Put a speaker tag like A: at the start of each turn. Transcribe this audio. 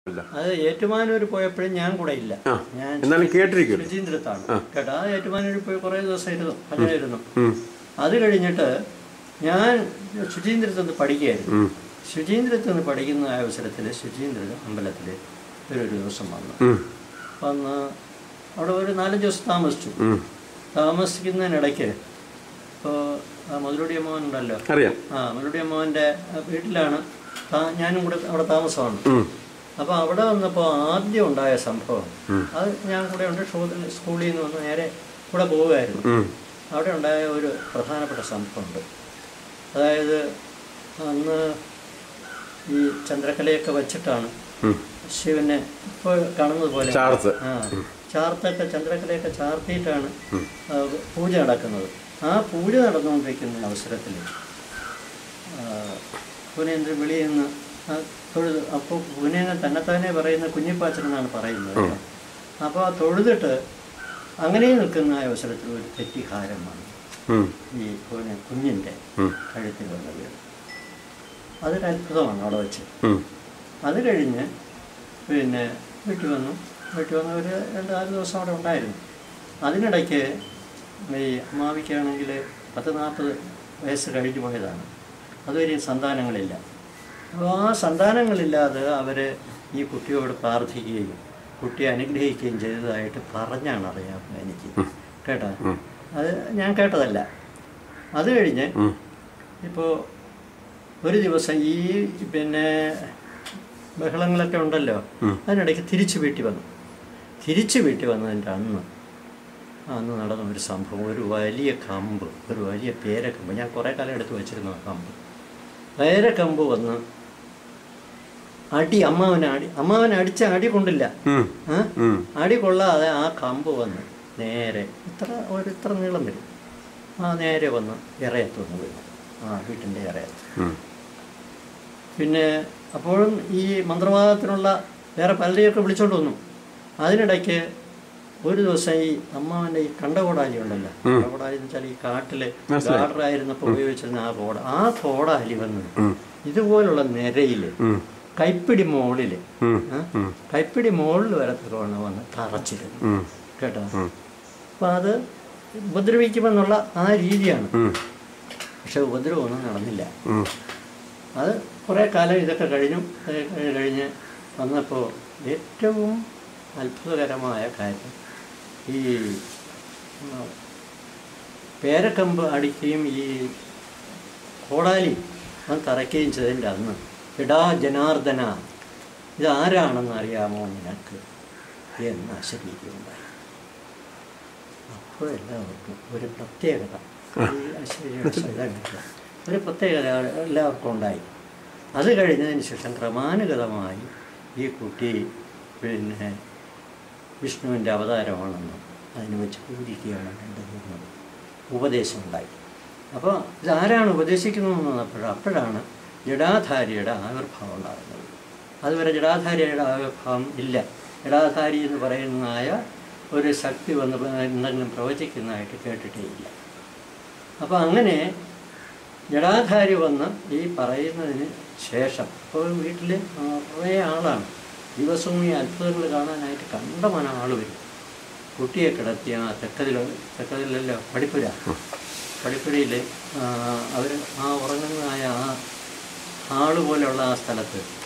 A: ഇല്ല.
B: അത് ഏറ്റുമാനൂർ പോയപ്പോഴും ഞാൻ കൂടെ ഇല്ല
A: ആ.
B: ഞാൻ
A: എന്നാലും കേട്ടിരിക്കും
B: ശുചീന്ദ്രത്താണ് കേട്ടോ ആ ഏറ്റുമാനൂർ പോയി കുറേ ദിവസം ഇരുന്നു അങ്ങനെ ഇരുന്നു
A: ഉം.
B: അത് കഴിഞ്ഞിട്ട് ഞാൻ ശുചീന്ദ്രത്തിൽ നിന്ന് പഠിക്കുകയായിരുന്നു
A: ഉം.
B: ശുചീന്ദ്രത്തിൽ നിന്ന് പഠിക്കുന്ന ആ അവസരത്തിൽ ശുചീന്ദ്ര അമ്പലത്തിൽ ഒരു ഒരു ദിവസം വന്നു
A: ഉം.
B: വന്ന് അവിടെ ഒരു നാലഞ്ച് ദിവസം താമസിച്ചു
A: ഉം.
B: താമസിക്കുന്നതിനിടയ്ക്ക് ഇപ്പോൾ മുതലുടി അമ്മാവൻ ഉണ്ടല്ലോ
A: അറിയാം
B: ആ മുതലുടി അമ്മാവൻ്റെ വീട്ടിലാണ് താ- ഞാനും കൂടെ അവിടെ താമസമാണ്
A: ഉം.
B: അപ്പോൾ അവിടെ വന്നപ്പോൾ ആദ്യം ഉണ്ടായ സംഭവം അത് ഞാൻ കൂടെ ഉണ്ട് ഷോ- സ്കൂളിൽ നിന്ന് വന്ന് നേരെ കൂടെ പോവുമായിരുന്നു
A: ഉം.
B: അവിടെ ഉണ്ടായ ഒരു പ്രധാനപ്പെട്ട സംഭവമുണ്ട് അതായത് അന്ന് ഈ ചന്ദ്രക്കലയൊക്കെ വച്ചിട്ടാണ്
A: ഉം.
B: ശിവനെ ഇപ്പോൾ കാണുന്നത് പോലെ
A: ചാർത്ത്.
B: ആ ചാർത്തൊക്കെ ചന്ദ്രക്കലയൊക്കെ ചാർത്തിയിട്ടാണ് ആ, പൂജ നടക്കുന്നത് ആ പൂജ നടന്നുകൊണ്ടിരിക്കുന്ന അവസരത്തിൽ പുനേന്ദ്രൻ വെളിയിൽ നിന്ന് ആ തൊഴുത് അപ്പോൾ പുനേനെ തന്നെത്താനെ പറയുന്ന കുഞ്ഞിപ്പാച്ചൻ എന്നാണ് പറയുന്നത് അപ്പോൾ ആ തൊഴുതിട്ട് അങ്ങനെ നിൽക്കുന്ന ആ അവസരത്തിൽ ഒരു തെറ്റിഹാരം വന്നു
A: ഉം.
B: ഈ പുനെ കുഞ്ഞിൻ്റെ
A: ഉം.
B: കഴുത്തിൽ വന്ന വീട് അതൊരു അത്ഭുതമാണ് അവിടെ വെച്ച്
A: ഉം.
B: അത് കഴിഞ്ഞ് പിന്നെ വീട്ടിൽ വന്നു വീട്ടിൽ വന്ന് ഒരു രണ്ട് നാല് ദിവസം അവിടെ ഉണ്ടായിരുന്നു അതിനിടയ്ക്ക് ഈ അമ്മാവിക്കാണെങ്കിൽ പത്ത് നാൽപ്പത് വയസ്സ് കഴിഞ്ഞു പോയതാണ് അതുവരെ സന്താനങ്ങളില്ല അപ്പോൾ ആ സന്താനങ്ങളില്ലാതെ അവർ ഈ കുട്ടിയോട് പ്രാർത്ഥിക്കുകയും കുട്ടിയെ അനുഗ്രഹിക്കുകയും ചെയ്തതായിട്ട് പറഞ്ഞാണ് അറിയാം എനിക്ക് കേട്ടോ അത് ഞാൻ കേട്ടതല്ല അത് കഴിഞ്ഞ്
A: ഉം.
B: ഇപ്പോൾ ഒരു ദിവസം ഈ പിന്നെ ബഹളങ്ങളൊക്കെ ഉണ്ടല്ലോ അതിനിടയ്ക്ക് തിരിച്ചു വീട്ടിൽ വന്നു തിരിച്ചു വീട്ടിൽ വന്നതിൻ്റെ അന്ന് അന്ന് നടന്ന ഒരു സംഭവം ഒരു വലിയ കമ്പ് ഒരു വലിയ പേരക്കമ്പ് ഞാൻ കുറേ കാലം എടുത്ത് വെച്ചിരുന്നു ആ കമ്പ് പേരക്കമ്പ് വന്ന് അടി അമ്മാവനെ അടി അമ്മാവനെ അടിച്ച അടി കൊണ്ടില്ല
A: ഉം.
B: ഏ?
A: ഉം.
B: അടി കൊള്ളാതെ ആ കമ്പ് വന്ന് നേരെ ഇത്ര ഒരു ഇത്ര നീളം വരും ആ നേരെ വന്ന് ഇറയത്ത് വന്ന് വീണു ആ വീട്ടിൻ്റെ ഇറയത്ത്
A: ഉം.
B: പിന്നെ അപ്പോഴും ഈ മന്ത്രവാദത്തിനുള്ള വേറെ പലരെയൊക്കെ വിളിച്ചോണ്ട് വന്നു അതിനിടയ്ക്ക് ഒരു ദിവസം ഈ അമ്മാവൻ്റെ ഈ കണ്ടകോടാലി ഉണ്ടല്ലോ കണ്ടകോടാലി എന്ന് വെച്ചാൽ ഈ കാട്ടില്
A: മനസ്സിലായി.
B: ഗാർഡറായിരുന്നപ്പോൾ ഉപയോഗിച്ചിരുന്ന ആ കോട ആ കോടാലി വന്ന്
A: ഉം.
B: ഇതുപോലുള്ള നിരയിൽ
A: ഉം.
B: കൈപ്പിടി മുകളിൽ
A: ഉം.
B: ഏ? കൈപ്പിടി മുകളിൽ വരത്തക്കവണ്ണം വന്ന് തറച്ചിരുന്നു
A: ഉം.
B: കേട്ടോ
A: ഉം.
B: അപ്പം അത് ഉപദ്രവിക്കുമെന്നുള്ള ആ രീതിയാണ്
A: ഉം.
B: പക്ഷെ ഉപദ്രവമൊന്നും നടന്നില്ല
A: ഉം.
B: അത് കുറേ കാലം ഇതൊക്കെ കഴിഞ്ഞു അത് കഴിഞ്ഞ് കഴിഞ്ഞ് വന്നപ്പോൾ ഏറ്റവും അത്ഭുതകരമായ കാര്യം ഈ ആ, പേരക്കമ്പ് അടിക്കുകയും ഈ കോടാലി അത് തറയ്ക്കുകയും ചെയ്തതിൻ്റെ അന്ന് എടാ ജനാർദ്ദന ഇതാരാണെന്ന് അറിയാമോ നിനക്ക് എന്ന് അശരീരിയുണ്ടായി അപ്പോൾ എല്ലാവർക്കും ഒരു പ്രത്യേകത ഈ അശരീരിയുടെ സൈതങ്ങൾക്ക് ഒരു പ്രത്യേകത എല്ലാവർക്കും ഉണ്ടായി അത് കഴിഞ്ഞതിന് ശേഷം ക്രമാനുഗതമായി ഈ കുട്ടി പിന്നെ വിഷ്ണുവിൻ്റെ അവതാരമാണെന്നും അതിന് വെച്ച് പൂജിക്കുകയാണ് വേണ്ടതെന്നും ഉപദേശമുണ്ടായി അപ്പോൾ ഇതാരാണ് ഉപദേശിക്കുന്നതെന്ന് വന്നപ്പോഴ അപ്പോഴാണ് ജഡാധാരിയുടെ ആവിർഭാവം ഉണ്ടാകുന്നത് അതുവരെ ജഡാധാരിയുടെ ആവിർഭാവം ഇല്ല ജഡാധാരി എന്ന് പറയുന്നതായ ഒരു ശക്തി വന്ന് എന്തെങ്കിലും പ്രവചിക്കുന്നതായിട്ട് കേട്ടിട്ടേ ഇല്ല അപ്പോൾ അങ്ങനെ ജഡാധാരി വന്ന് ഈ പറയുന്നതിന് ശേഷം ഇപ്പോൾ വീട്ടിൽ കുറേ ആളാണ് ദിവസവും ഈ അത്ഭുതങ്ങൾ കാണാനായിട്ട് കണ്ടമാനം ആൾ വരും കുട്ടിയെ കിടത്തി ആ തെക്കതിൽ തെക്കതിലല്ലോ പടിപ്പുര പടിപ്പുരയിൽ അവർ ആ ഉറങ്ങുന്നതായ ആ ഹാള് പോലെയുള്ള ആ സ്ഥലത്ത്